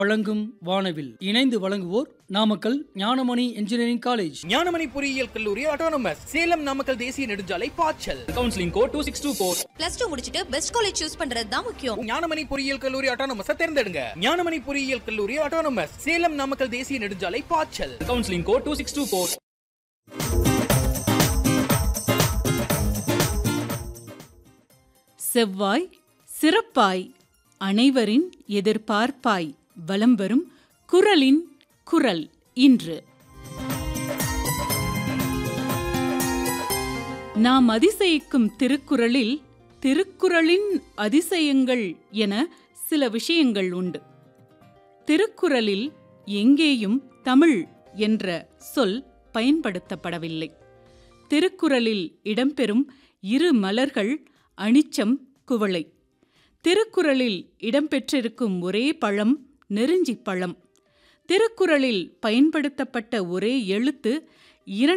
வழங்கும் வானவில் இணைந்து வழங்குவோர் நாமக்கல் ஞானமணி இன்ஜினியரிங் காலேஜ் ஞானமணி பொறியியல் கல்லூரி ஆட்டோனமஸ் சேலம் நாமக்கல் தேசிய நெடுஞ்சாலை பாய்ச்சல் counselling code two six two four plus two முடிச்சிட்டு பெஸ்ட் காலேஜ் சூஸ் பண்றது தான் முக்கியம் ஞானமணி பொறியியல் கல்லூரி ஆட்டோனமஸ் தேர்ந்தெடுங்க ஞானமணி பொறியியல் கல்லூரி ஆட்டோனமஸ் சேலம் நாமக்கல் தேசிய நெடுஞ்சாலை பாய்ச்சல் counselling code two six two four செவ்வாய் சிறப்பாய் அனைவரின் எதிர்பார்ப்பாய் வலம் வரும் குரலின் குரல் இன்று நாம் அதிசயிக்கும் திருக்குறளில் திருக்குறளின் அதிசயங்கள் என சில விஷயங்கள் உண்டு திருக்குறளில் எங்கேயும் தமிழ் என்ற சொல் பயன்படுத்தப்படவில்லை திருக்குறளில் இடம்பெறும் இரு மலர்கள் அனிச்சம் குவளை திருக்குறளில் இடம்பெற்றிருக்கும் ஒரே பழம் நெருஞ்சிப் பழம் திருக்குறளில் பயன்படுத்தப்பட்ட ஒரே எழுத்து இரண்டு